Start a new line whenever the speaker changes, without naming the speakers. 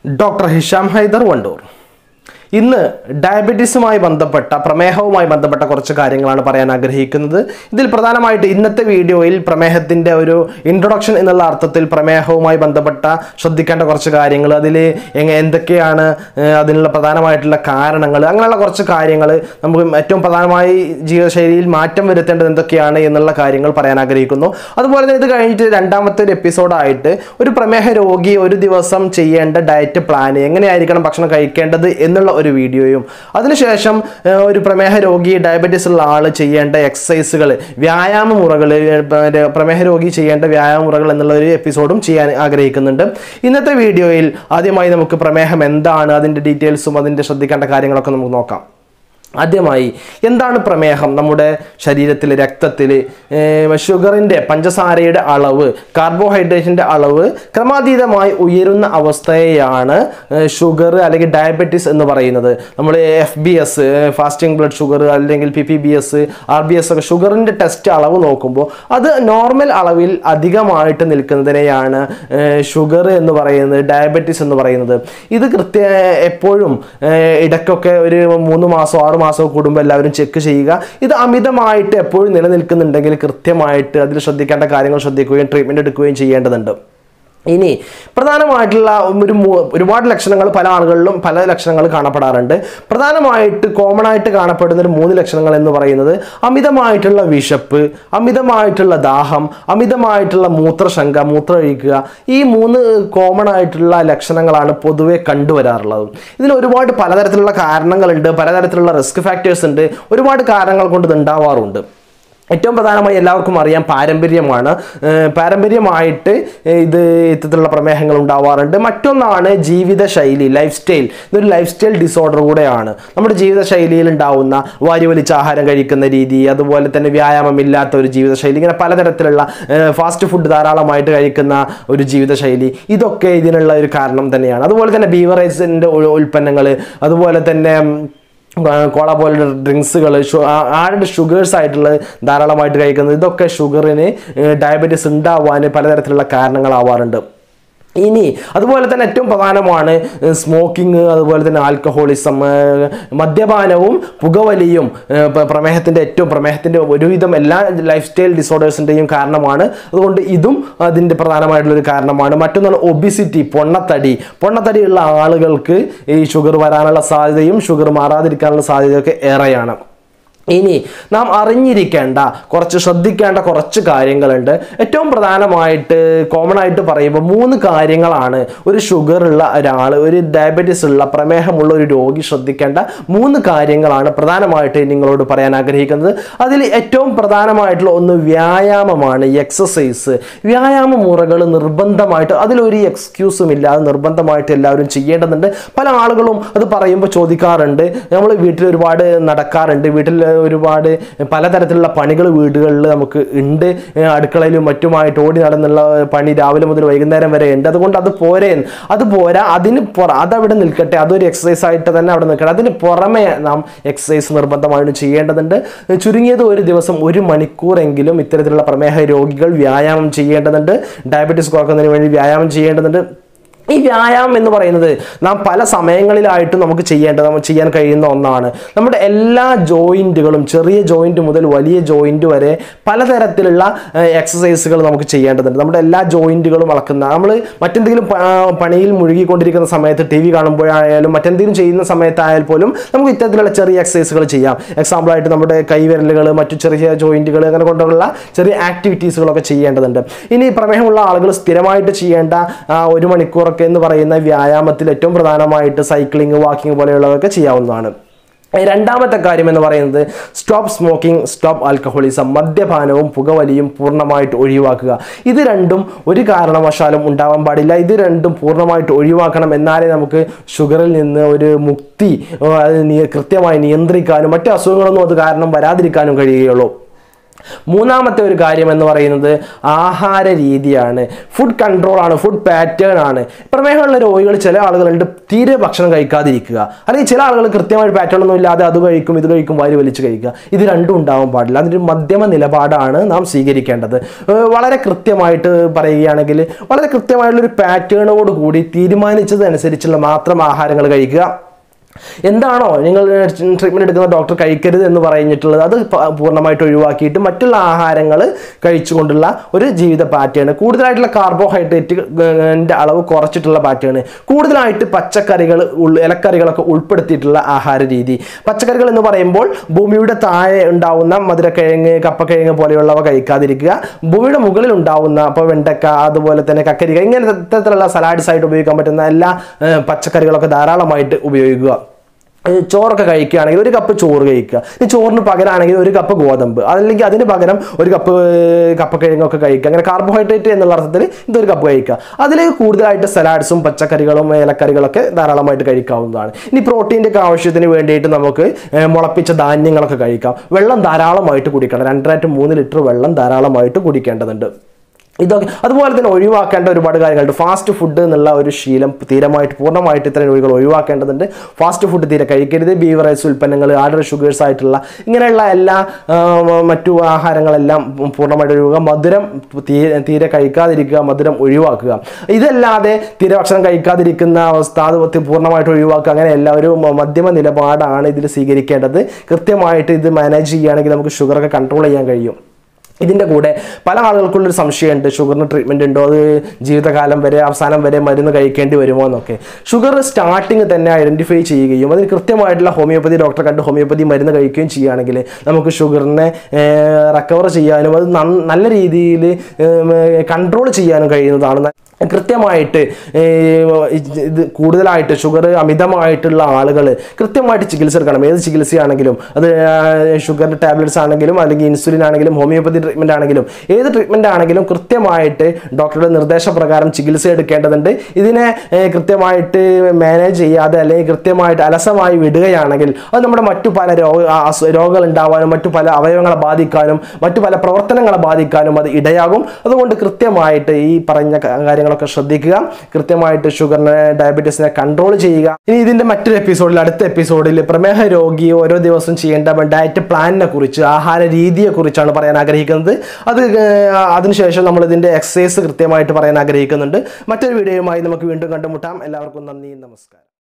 doctor Hisham Hyder Wandoor ഇന്ന് ഡയബറ്റീസുമായി ബന്ധപ്പെട്ട പ്രമേഹവുമായി ബന്ധപ്പെട്ട കുറച്ച് കാര്യങ്ങളാണ് പറയാൻ ആഗ്രഹിക്കുന്നത് ഇതിൽ പ്രധാനമായിട്ട് ഇന്നത്തെ വീഡിയോയിൽ പ്രമേഹത്തിൻ്റെ ഒരു ഇൻട്രൊഡക്ഷൻ എന്നുള്ള അർത്ഥത്തിൽ പ്രമേഹവുമായി ബന്ധപ്പെട്ട ശ്രദ്ധിക്കേണ്ട കുറച്ച് കാര്യങ്ങൾ അതിൽ എങ്ങ എന്തൊക്കെയാണ് ഏഹ്, അതിനുള്ള പ്രധാനമായിട്ടുള്ള കാരണങ്ങൾ അങ്ങനെയുള്ള കുറച്ച് കാര്യങ്ങൾ നമുക്ക് ഏറ്റവും പ്രധാനമായി ജീവിതശൈലിയിൽ മാറ്റം വരുത്തേണ്ടത് എന്തൊക്കെയാണ് എന്നുള്ള കാര്യങ്ങൾ പറയാൻ ആഗ്രഹിക്കുന്നു അതുപോലെ തന്നെ ഇത് കഴിഞ്ഞിട്ട് രണ്ടാമത്തെ ഒരു എപ്പിസോഡായിട്ട് ഒരു പ്രമേഹ രോഗി ഒരു ദിവസം ചെയ്യേണ്ട ഡയറ്റ് പ്ലാൻ എങ്ങനെയായിരിക്കണം ഭക്ഷണം കഴിക്കേണ്ടത് എന്നുള്ള ഒരു വീഡിയോയും അതിനുശേഷം ഏഹ്, ഒരു പ്രമേഹ രോഗി ഡയബറ്റീസ് ഉള്ള ആൾ ചെയ്യേണ്ട എക്സസൈസുകൾ വ്യായാമ മുറകൾ പ്രമേഹ രോഗി ചെയ്യേണ്ട വ്യായാമ മുറകൾ എന്നുള്ള ഒരു എപ്പിസോഡും ചെയ്യാൻ ആഗ്രഹിക്കുന്നുണ്ട് ഇന്നത്തെ വീഡിയോയിൽ ആദ്യമായി നമുക്ക് പ്രമേഹം എന്താണ് അതിൻ്റെ ഡീറ്റെയിൽസും അതിൻ്റെ ശ്രദ്ധിക്കേണ്ട കാര്യങ്ങളൊക്കെ നമുക്ക് നോക്കാം ആദ്യമായി എന്താണ് പ്രമേഹം നമ്മുടെ ശരീരത്തിൽ രക്തത്തിൽ ഷുഗറിൻ്റെ പഞ്ചസാരയുടെ അളവ് കാർബോഹൈഡ്രേറ്റിൻ്റെ അളവ് ക്രമാതീതമായി ഉയരുന്ന അവസ്ഥയെയാണ് ഷുഗർ അല്ലെങ്കിൽ ഡയബറ്റീസ് എന്ന് പറയുന്നത് നമ്മൾ F B S fasting blood sugar അല്ലെങ്കിൽ P P B S R B S ഒക്കെ ഷുഗറിൻ്റെ ടെസ്റ്റ് അളവ് നോക്കുമ്പോൾ അത് നോർമൽ അളവിൽ അധികമായിട്ട് നിൽക്കുന്നതിനെയാണ് ഷുഗർ എന്ന് പറയുന്നത് ഡയബറ്റീസ് എന്ന് പറയുന്നത് ഇത് കൃത്യ എപ്പോഴും ഏഹ്, ഇടയ്ക്കൊക്കെ ഒരു മൂന്ന് മാസം ആറ് മാസം കൂടുമ്പോൾ എല്ലാവരും ചെക്ക് ചെയ്യുക ഇത് അമിതമായിട്ട് എപ്പോഴും നിലനിൽക്കുന്നുണ്ടെങ്കിൽ കൃത്യമായിട്ട് അതിൽ ശ്രദ്ധിക്കേണ്ട കാര്യങ്ങൾ ശ്രദ്ധിക്കുകയും ട്രീറ്റ്മെൻറ്റ് എടുക്കുകയും ചെയ്യേണ്ടതുണ്ട് ഇനി പ്രധാനമായിട്ടുള്ള ഒരു മൂ- ഒരുപാട് ലക്ഷണങ്ങൾ പല ആളുകളിലും പല ലക്ഷണങ്ങൾ കാണപ്പെടാറുണ്ട് പ്രധാനമായിട്ട് കോമൺ ആയിട്ട് കാണപ്പെടുന്ന ഒരു മൂന്ന് ലക്ഷണങ്ങൾ എന്ന് പറയുന്നത് അമിതമായിട്ടുള്ള വിശപ്പ് അമിതമായിട്ടുള്ള ദാഹം അമിതമായിട്ടുള്ള മൂത്രശങ്ക മൂത്രമൊഴിക്കുക ഈ മൂന്ന് കോമൺ ആയിട്ടുള്ള ലക്ഷണങ്ങളാണ് പൊതുവെ കണ്ടുവരാറുള്ളത് ഇതിന് ഒരുപാട് പലതരത്തിലുള്ള കാരണങ്ങളുണ്ട് പലതരത്തിലുള്ള റിസ്ക് ഫാക്ടേഴ്സ് ഉണ്ട് ഒരുപാട് കാരണങ്ങൾ കൊണ്ട് ഇത് ഉണ്ടാവാറുണ്ട് ഏറ്റവും പ്രധാനമായി എല്ലാവർക്കും അറിയാം പാരമ്പര്യമാണ് ഏഹ് പാരമ്പര്യമായിട്ട് ഇത് ഇത്തരത്തിലുള്ള പ്രമേഹങ്ങൾ ഉണ്ടാവാറുണ്ട് മറ്റൊന്നാണ് ജീവിതശൈലി ലൈഫ് സ്റ്റൈൽ ഇതൊരു ലൈഫ് സ്റ്റൈൽ ഡിസോർഡർ കൂടെയാണ് നമ്മുടെ ജീവിതശൈലിയിൽ ഉണ്ടാവുന്ന വാരി വലിച്ച ആഹാരം കഴിക്കുന്ന രീതി അതുപോലെ തന്നെ വ്യായാമമില്ലാത്ത ഒരു ജീവിതശൈലി ഇങ്ങനെ പലതരത്തിലുള്ള ഫാസ്റ്റ് ഫുഡ് ധാരാളമായിട്ട് കഴിക്കുന്ന ഒരു ജീവിതശൈലി ഇതൊക്കെ ഇതിനുള്ള ഒരു കാരണം തന്നെയാണ് അതുപോലെ തന്നെ ബീവറേജിൻ്റെ ഉൽപ്പന്നങ്ങൾ അതുപോലെ തന്നെ ഉം, കോള പോലുള്ള ഡ്രിങ്ക്സുകൾ ആഡ് ഷുഗേഴ്സ് ആയിട്ടുള്ള ധാരാളമായിട്ട് കഴിക്കുന്നത് ഇതൊക്കെ ഷുഗറിന് ഡയബറ്റീസ് ഉണ്ടാവാൻ പലതരത്തിലുള്ള കാരണങ്ങളാവാറുണ്ട് ഇനി അതുപോലെ തന്നെ ഏറ്റവും പ്രധാനമാണ് സ്മോക്കിംഗ് അതുപോലെ തന്നെ ആൽക്കഹോളിസം മദ്യപാനവും പുകവലിയും ഏഹ്, പ- പ്രമേഹത്തിൻ്റെ ഏറ്റവും പ്രമേഹത്തിൻ്റെ ഒരുവിധം എല്ലാ ലൈഫ് സ്റ്റൈൽ ഡിസോർഡേഴ്സിൻ്റെയും കാരണമാണ് അതുകൊണ്ട് ഇതും അതിൻ്റെ പ്രധാനമായിട്ടുള്ള ഒരു കാരണമാണ് മറ്റൊന്നാണ് ഒബിസിറ്റി പൊണ്ണത്തടി പൊണ്ണത്തടിയുള്ള ആളുകൾക്ക് ഈ ഷുഗർ വരാനുള്ള സാധ്യതയും ഷുഗർ മാറാതിരിക്കാനുള്ള സാധ്യതയൊക്കെ ഏറെയാണ് ഇനി നാം അറിഞ്ഞിരിക്കേണ്ട കുറച്ച് ശ്രദ്ധിക്കേണ്ട കുറച്ച് കാര്യങ്ങളുണ്ട് ഏറ്റവും പ്രധാനമായിട്ട് കോമൺ ആയിട്ട് പറയുമ്പോൾ മൂന്ന് കാര്യങ്ങളാണ് ഒരു ഷുഗർ ഉള്ള ഒരാൾ ഒരു ഡയബറ്റീസ് ഉള്ള പ്രമേഹമുള്ള ഒരു രോഗി ശ്രദ്ധിക്കേണ്ട മൂന്ന് കാര്യങ്ങളാണ് പ്രധാനമായിട്ട് നിങ്ങളോട് പറയാൻ ആഗ്രഹിക്കുന്നത് അതിൽ ഏറ്റവും പ്രധാനമായിട്ടുള്ള ഒന്ന് വ്യായാമമാണ് എക്സസൈസ് വ്യായാമ മുറകൾ നിർബന്ധമായിട്ട് അതിലൊരു എക്സ്ക്യൂസും ഇല്ലാതെ നിർബന്ധമായിട്ട് എല്ലാവരും ചെയ്യേണ്ടതുണ്ട് പല ആളുകളും അത് പറയുമ്പോൾ ചോദിക്കാറുണ്ട് നമ്മൾ വീട്ടിൽ ഒരുപാട് നടക്കാറുണ്ട് വീട്ടിൽ ഒരുപാട് പലതരത്തിലുള്ള പണികൾ വീടുകളിൽ നമുക്ക് ഉണ്ട് ഏഹ് അടുക്കളയിലും മറ്റുമായിട്ട് ഓടി നടന്നുള്ള പണി രാവിലെ മുതൽ വൈകുന്നേരം വരെ ഉണ്ട് അതുകൊണ്ട് അത് പോരെ അത് പോരാ അതിന് പുറ അതവിടെ നിൽക്കട്ടെ അതൊരു എക്സസൈസ് ആയിട്ട് തന്നെ അവിടെ നിൽക്കട്ടെ അതിന് പുറമെ നാം എക്സസൈസ് നിർബന്ധമായിട്ടും ചെയ്യേണ്ടതുണ്ട് ചുരുങ്ങിയത് ഒരു ദിവസം ഒരു മണിക്കൂറെങ്കിലും ഇത്തരത്തിലുള്ള പ്രമേഹ രോഗികൾ വ്യായാമം ചെയ്യേണ്ടതുണ്ട് ഡയബറ്റീസ് കുറക്കുന്നതിന് വേണ്ടി വ്യായാമം ചെയ്യേണ്ടതുണ്ട് ഈ വ്യായാമം എന്ന് പറയുന്നത് നാം പല സമയങ്ങളിലായിട്ട് നമുക്ക് ചെയ്യേണ്ടത് നമുക്ക് ചെയ്യാൻ കഴിയുന്ന ഒന്നാണ് നമ്മുടെ എല്ലാ ജോയിൻറ്റുകളും ചെറിയ ജോയിൻറ്റ് മുതൽ വലിയ ജോയിൻറ്റ് വരെ പലതരത്തിലുള്ള എക്സസൈസുകൾ നമുക്ക് ചെയ്യേണ്ടതുണ്ട് നമ്മുടെ എല്ലാ ജോയിൻറ്റുകളും അളക്കുന്ന നമ്മൾ മറ്റെന്തെങ്കിലും പ- പണിയിൽ മുഴുകിക്കൊണ്ടിരിക്കുന്ന സമയത്ത് ടി വി കാണുമ്പോഴായാലും മറ്റെന്തെങ്കിലും ചെയ്യുന്ന സമയത്തായാൽ പോലും നമുക്ക് ഇത്തരത്തിലുള്ള ചെറിയ എക്സസൈസുകൾ ചെയ്യാം എക്സാമ്പിളായിട്ട് നമ്മുടെ കൈവിരലുകൾ മറ്റു ചെറിയ ജോയിൻറ്റുകൾ അങ്ങനെ കൊണ്ടുള്ള ചെറിയ ആക്ടിവിറ്റീസുകളൊക്കെ ചെയ്യേണ്ടതുണ്ട് ഇനി പ്രമേഹമുള്ള ആളുകൾ സ്ഥിരമായിട്ട് ചെയ്യേണ്ട ആ, ഒരു മണിക്കൂറൊക്കെ എന്ന് പറയുന്ന വ്യായാമത്തിൽ ഏറ്റവും പ്രധാനമായിട്ട് സൈക്ലിംഗ് വാക്കിംഗ് പോലെയുള്ളതൊക്കെ ചെയ്യാവുന്നതാണ് രണ്ടാമത്തെ കാര്യം എന്ന് പറയുന്നത് സ്റ്റോപ്പ് സ്മോക്കിംഗ് സ്റ്റോപ്പ് ആൽക്കഹോളിസം മദ്യപാനവും പുകവലിയും പൂർണ്ണമായിട്ട് ഒഴിവാക്കുക ഇത് രണ്ടും ഒരു കാരണവശാലും ഉണ്ടാവാൻ പാടില്ല ഇത് രണ്ടും പൂർണ്ണമായിട്ട് ഒഴിവാക്കണം എന്നാലേ നമുക്ക് ഷുഗറിൽ നിന്ന് ഒരു മുക്തി ഓ, അത് നിയ- കൃത്യമായി നിയന്ത്രിക്കാനും മറ്റു അസുഖങ്ങളൊന്നും അത് കാരണം വരാതിരിക്കാനും കഴിയുകയുള്ളൂ മൂന്നാമത്തെ ഒരു കാര്യം എന്ന് പറയുന്നത് ആഹാര രീതിയാണ് ഫുഡ് കൺട്രോൾ ആണ് ഫുഡ് പാറ്റേൺ ആണ് പ്രമേഹമുള്ള രോഗികൾ ചില ആളുകളുണ്ട് തീരെ ഭക്ഷണം കഴിക്കാതിരിക്കുക അല്ലെങ്കിൽ ചില ആളുകൾ കൃത്യമായ പാറ്റേൺ ഒന്നും ഇല്ലാതെ അത് കഴിക്കും ഇത് കഴിക്കും വാരി വലിച്ച് കഴിക്കുക ഇത് രണ്ടും ഉണ്ടാവാൻ പാടില്ല അതിൻ്റെ ഒരു മധ്യമ നിലപാടാണ് നാം സ്വീകരിക്കേണ്ടത് ഏഹ് വളരെ കൃത്യമായിട്ട് പറയുകയാണെങ്കിൽ വളരെ കൃത്യമായിട്ടുള്ളൊരു പാറ്റേണോട് കൂടി തീരുമാനിച്ചതനുസരിച്ചുള്ള മാത്രം ആഹാരങ്ങൾ കഴിക്കുക എന്താണോ നിങ്ങൾ ട്രീറ്റ്മെൻറ്റ് എടുക്കുന്ന ഡോക്ടർ കഴിക്കരുത് എന്ന് പറഞ്ഞിട്ടുള്ളത് അത് പ- പൂർണ്ണമായിട്ട് ഒഴിവാക്കിയിട്ട് മറ്റുള്ള ആഹാരങ്ങൾ കഴിച്ചുകൊണ്ടുള്ള ഒരു ജീവിത പാറ്റേൺ കൂടുതലായിട്ടുള്ള കാർബോഹൈഡ്രേറ്റിൻ്റെ അളവ് കുറച്ചിട്ടുള്ള പാറ്റേൺ കൂടുതലായിട്ട് പച്ചക്കറികൾ ഉൾ- ഇലക്കറികളൊക്കെ ഉൾപ്പെടുത്തിയിട്ടുള്ള ആഹാര രീതി പച്ചക്കറികൾ എന്ന് പറയുമ്പോൾ ഭൂമിയുടെ താഴെ ഉണ്ടാവുന്ന മധുരക്കിഴങ്ങ് കപ്പക്കിഴങ്ങ് പോലെയുള്ളവ കഴിക്കാതിരിക്കുക ഭൂമിയുടെ മുകളിൽ ഉണ്ടാവുന്ന അപ്പോൾ വെണ്ടക്ക അതുപോലെ തന്നെ കക്കരിക ഇങ്ങനെ ഇത്തരത്തിലുള്ള സലാഡ്സ് ആയിട്ട് ഉപയോഗിക്കാൻ പറ്റുന്ന എല്ലാ ഏഹ്, പച്ചക്കറികളൊക്കെ ധാരാളമായിട്ട് ഉപയോഗിക്കുക ഏഹ് ചോറൊക്കെ കഴിക്കുകയാണെങ്കിൽ ഒരു കപ്പ് ചോറ് കഴിക്കുക ഈ ചോറിന് പകരമാണെങ്കിൽ ഒരു കപ്പ് ഗോതമ്പ് അല്ലെങ്കിൽ അതിന് പകരം ഒരു കപ്പ് ഏഹ്, കപ്പക്കിഴങ്ങൊക്കെ കഴിക്കുക അങ്ങനെ കാർബോഹൈഡ്രേറ്റ് എന്നുള്ള അർത്ഥത്തിൽ ഇതൊരു കപ്പ് കഴിക്കുക അതിലേക്ക് കൂടുതലായിട്ട് സലാഡ്സും പച്ചക്കറികളും ഇലക്കറികളൊക്കെ ധാരാളമായിട്ട് കഴിക്കാവുന്നതാണ് ഇനി പ്രോട്ടീൻ്റെ ഒക്കെ ആവശ്യത്തിന് വേണ്ടിയിട്ട് നമുക്ക് ഏഹ്, മുളപ്പിച്ച ധാന്യങ്ങളൊക്കെ കഴിക്കാം വെള്ളം ധാരാളമായിട്ട് കുടിക്കണം രണ്ടര ടു മൂന്ന് ലിറ്റർ വെള്ളം ധാരാളമായിട്ട് കുടിക്കേണ്ടതുണ്ട് ഇതൊക്കെ അതുപോലെ തന്നെ ഒഴിവാക്കേണ്ട ഒരുപാട് കാര്യങ്ങളുണ്ട് ഫാസ്റ്റ് ഫുഡ് എന്നുള്ള ഒരു ശീലം തീരമായിട്ട് പൂർണ്ണമായിട്ട് ഇത്തരം രോഗികൾ ഒഴിവാക്കേണ്ടതുണ്ട് ഫാസ്റ്റ് ഫുഡ് തീരെ കഴിക്കരുത് ബീവറേജ് ഉൽപ്പന്നങ്ങൾ ആഡർ ഷുഗേഴ്സ് ആയിട്ടുള്ള ഇങ്ങനെയുള്ള എല്ലാ ആ, മറ്റു ആഹാരങ്ങളെല്ലാം പൂർണ്ണമായിട്ട് ഒഴിവാക്കുക മധുരം തീരെ തീരെ കഴിക്കാതിരിക്കുക മധുരം ഒഴിവാക്കുക ഇതല്ലാതെ തീരെ ഭക്ഷണം കഴിക്കാതിരിക്കുന്ന അവസ്ഥ അത് പൂർണ്ണമായിട്ട് ഒഴിവാക്കുക അങ്ങനെ എല്ലാവരും മധ്യമ നിലപാടാണ് ഇതിൽ സ്വീകരിക്കേണ്ടത് കൃത്യമായിട്ട് ഇത് മാനേജ് ചെയ്യുകയാണെങ്കിൽ നമുക്ക് ഷുഗറൊക്കെ കൺട്രോൾ ചെയ്യാൻ കഴിയും ഇതിൻ്റെ കൂടെ പല ആളുകൾക്കുള്ളൊരു സംശയമുണ്ട് ഷുഗറിന് ട്രീറ്റ്മെൻറ്റ് ഉണ്ടോ അത് ജീവിതകാലം വരെ അവസാനം വരെ മരുന്ന് കഴിക്കേണ്ടി വരുമോ എന്നൊക്കെ ഷുഗർ സ്റ്റാർട്ടിങ് തന്നെ ഐഡൻറ്റിഫൈ ചെയ്യുകയും അതിന് കൃത്യമായിട്ടുള്ള ഹോമിയോപ്പതി ഡോക്ടറെ കണ്ട് ഹോമിയോപ്പതി മരുന്ന് കഴിക്കുകയും ചെയ്യുകയാണെങ്കിൽ നമുക്ക് ഷുഗറിനെ റിക്കവർ ചെയ്യാനും അത് നന്ന- നല്ല രീതിയിൽ കൺട്രോൾ ചെയ്യാനും കഴിയുന്നതാണ് കൃത്യമായിട്ട് ഏഹ്, ഇത് കൂടുതലായിട്ട് ഷുഗർ അമിതമായിട്ടുള്ള ആളുകൾ കൃത്യമായിട്ട് ചികിത്സ എടുക്കണം ഏത് ചികിത്സയാണെങ്കിലും അത് ഷുഗറിൻ്റെ ടാബ്ലറ്റ്സ് ആണെങ്കിലും അല്ലെങ്കിൽ ഇൻസുലിൻ ആണെങ്കിലും ഹോമിയോപ്പതി ട്രീറ്റ്മെൻറ്റ് ആണെങ്കിലും ഏത് ട്രീറ്റ്മെൻറ്റ് ആണെങ്കിലും കൃത്യമായിട്ട് ഡോക്ടറുടെ നിർദ്ദേശപ്രകാരം ചികിത്സ എടുക്കേണ്ടതുണ്ട് ഇതിനെ ഏഹ്, കൃത്യമായിട്ട് മാനേജ് ചെയ്യാതെ അല്ലെങ്കിൽ കൃത്യമായിട്ട് അലസമായി വിടുകയാണെങ്കിൽ അത് നമ്മുടെ മറ്റു പല രോഗ അസു- രോഗങ്ങൾ ഉണ്ടാവാനും മറ്റു പല അവയവങ്ങളെ ബാധിക്കാനും മറ്റു പല പ്രവർത്തനങ്ങളെ ബാധിക്കാനും അത് ഇടയാകും അതുകൊണ്ട് കൃത്യമായിട്ട് ഈ പറഞ്ഞ ക- കാര്യങ്ങളൊക്കെ ശ്രദ്ധിക്കുക കൃത്യമായിട്ട് ഷുഗറിനെ ഡയബറ്റീസിനെ കൺട്രോൾ ചെയ്യുക ഇനി ഇതിന്റെ മറ്റൊരു എപ്പിസോഡിൽ അടുത്ത എപ്പിസോഡിൽ പ്രമേഹ രോഗി ഓരോ ദിവസവും ചെയ്യേണ്ട ഡയറ്റ് പ്ലാനിനെ കുറിച്ച് ആഹാര രീതിയെ കുറിച്ചാണ് പറയാൻ ആഗ്രഹിക്കുന്നത് അത് ഏർ, അതിനുശേഷം നമ്മൾ ഇതിന്റെ എക്സസൈസ് കൃത്യമായിട്ട് പറയാൻ ആഗ്രഹിക്കുന്നുണ്ട് മറ്റൊരു വീഡിയോയുമായി നമുക്ക് വീണ്ടും കണ്ടുമുട്ടാം എല്ലാവർക്കും നന്ദി നമസ്കാരം